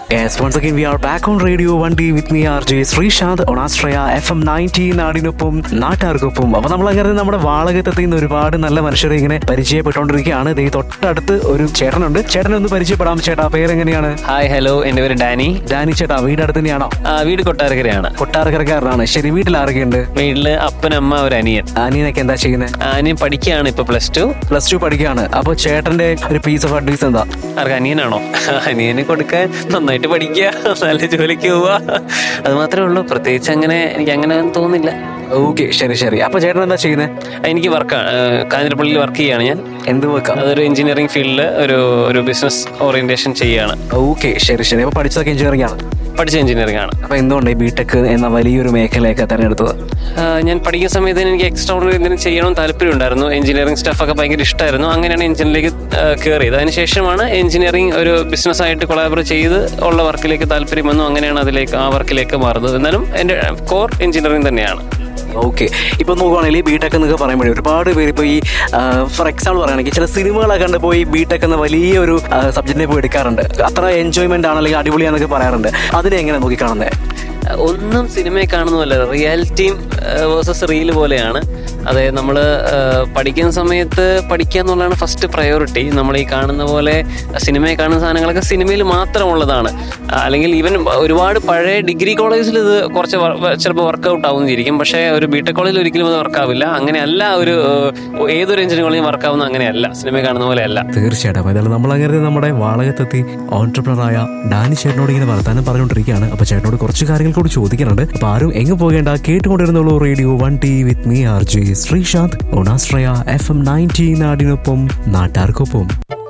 Yes, once again we are back on Radio 1D with me RJ Sreesanth on Astraya FM 90 നാടിനൊപ്പം നാട്ടുകാർക്കൊപ്പം അപ്പൊ നമ്മൾ അങ്ങനെ നമ്മുടെ വാളകത്തെത്തി നിന്ന് ഒരുപാട് നല്ല മനുഷ്യരെ ഇങ്ങനെ പരിചയപ്പെട്ടുകൊണ്ടിരിക്കുകയാണ് ദേ തൊട്ടടുത്ത് ഒരു ചേട്ടനുണ്ട് ചേട്ടനെ ഒന്ന് പരിചയപ്പെടാം ചേട്ടാ പേരെങ്ങനെയാണ് ഹായ് ഹലോ എൻ്റെ പേര് ഡാനി ഡാനി ചേട്ടാ വീട് അടുത്ത് തന്നെയാണോ ആ, വീട് കൊട്ടാരക്കരയാണ് കൊട്ടാരക്കരക്കാരനാണ് ശരി വീട്ടിൽ ആരൊക്കെയുണ്ട് വീട്ടില് അപ്പനമ്മ ഒരു അനിയൻ അനിയനൊക്കെ എന്താ ചെയ്യുന്നത് ആ, അനിയൻ പഠിക്കുകയാണ് ഇപ്പൊ പ്ലസ് ടു പ്ലസ് ടു പഠിക്കുകയാണ് അപ്പൊ ചേട്ടന്റെ ഒരു പീസ് ഓഫ് അഡ്വൈസ് എന്താ ആർക്ക് അനിയനാണോ അനിയന് കൊടുക്കാൻ നന്നായിട്ട് പഠിക്കുക നല്ല ജോലിക്ക് പോവുക അത് മാത്രമേ ഉള്ളൂ പ്രത്യേകിച്ച് അങ്ങനെ എനിക്ക് അങ്ങനെ ഒന്നും തോന്നില്ല ഓക്കെ ശരി ശരി അപ്പൊ ചേട്ടൻ എന്താ ചെയ്യുന്നത് എനിക്ക് വർക്കാണ് കാഞ്ഞിരപ്പള്ളിയിൽ വർക്ക് ചെയ്യുകയാണ് ഞാൻ എന്ത് വെക്കാം അതൊരു എഞ്ചിനീയറിംഗ് ഫീൽഡിൽ ഒരു ഒരു ബിസിനസ് ഓറിയന്റേഷൻ ചെയ്യുകയാണ് ഓക്കെ ശരി ശരി അപ്പൊ പഠിച്ചതൊക്കെ എഞ്ചിനീയറിംഗ് ആണ് പഠിച്ച എഞ്ചിനീയറിംഗ് ആണ് അപ്പൊ എന്തുകൊണ്ട് ഈ ബിടെക് എന്ന വലിയൊരു മേഖലയൊക്കെ തിരഞ്ഞെടുത്തത് ആ, ഞാൻ പഠിക്കുന്ന സമയത്ത് എനിക്ക് എക്സ്ട്രാ ഓർഡിനറി എന്തെങ്കിലും ചെയ്യണം താല്പര്യം ഉണ്ടായിരുന്നു എഞ്ചിനീയറിംഗ് സ്റ്റാഫൊക്കെ ഭയങ്കര ഇഷ്ടമായിരുന്നു അങ്ങനെയാണ് എഞ്ചിനീയറിംഗിലേക്ക് കയറിയത് അതിനുശേഷമാണ് എഞ്ചിനീയറിംഗ് ഒരു ബിസിനസ് ആയിട്ട് കൊളാബറേറ്റ് ചെയ്ത് ഉള്ള വർക്കിലേക്ക് താല്പര്യം വന്നു അങ്ങനെയാണ് അതിലേക്ക് ആ വർക്കിലേക്ക് മാറുന്നത് എന്നാലും എൻ്റെ കോർ എഞ്ചിനീയറിംഗ് തന്നെയാണ് ഓക്കെ ഇപ്പൊ നോക്കുവാണെങ്കിൽ ബിടെക് എന്നൊക്കെ പറയുമ്പോഴേ ഒരുപാട് പേര് ഇപ്പൊ ഈ ഫോർ എക്സാമ്പിൾ പറയുകയാണെങ്കിൽ ചില സിനിമകളൊക്കെ കണ്ട് പോയി ബിടെക് എന്ന വലിയൊരു സബ്ജക്റ്റിനെ പോയി എടുക്കാറുണ്ട് അത്ര എൻജോയ്മെന്റ് ആണ് അല്ലെങ്കിൽ അടിപൊളിയാന്നൊക്കെ പറയാറുണ്ട് അതിനെ എങ്ങനെ നോക്കി കാണുന്നത് ഒന്നും സിനിമയെ കാണുന്നതല്ല റിയാലിറ്റിയും വേഴ്സസ് റീൽ പോലെയാണ് അതായത് നമ്മൾ പഠിക്കുന്ന സമയത്ത് പഠിക്കുക എന്നുള്ളതാണ് ഫസ്റ്റ് പ്രയോറിറ്റി നമ്മൾ ഈ കാണുന്ന പോലെ സിനിമയിൽ കാണുന്ന സാധനങ്ങളൊക്കെ സിനിമയിൽ മാത്രമുള്ളതാണ് ആ, അല്ലെങ്കിൽ ഈവൻ ഒരുപാട് പഴയ ഡിഗ്രി കോളേജിൽ ഇത് കുറച്ച് ചിലപ്പോൾ വർക്കൗട്ട് ആവുന്നിരിക്കും പക്ഷേ ഒരു ബിടെക് കോളേജിൽ ഒരിക്കലും അത് വർക്കാവില്ല അങ്ങനെയല്ല ഒരു ഏഹ്, ഏതൊരു എഞ്ചിനീയറിംഗ് കോളേജും വർക്കാവുന്ന അങ്ങനെയല്ല സിനിമയിൽ കാണുന്ന പോലെയല്ല തീർച്ചയായിട്ടും ഏതായാലും നമ്മൾ അങ്ങനെ നമ്മുടെ വാളകത്തെത്തി ഓൺടർപ്രണറായ ഡാനി ചേട്ടനോട് ഇങ്ങനെ വർത്താനം പറഞ്ഞുകൊണ്ടിരിക്കുകയാണ് അപ്പൊ ചേട്ടനോട് കുറച്ച് കാര്യങ്ങൾ കൂടി ചോദിക്കാനുണ്ട് അപ്പൊ ആരും എങ്ങ് പോകേണ്ട കേട്ടുകൊണ്ടിരുന്നുള്ളൂ radio one tea with me R J Sreesanth ഓണാശ്രയ എഫ് എം നയൻറ്റി നാടിനൊപ്പം നാട്ടാർക്കൊപ്പം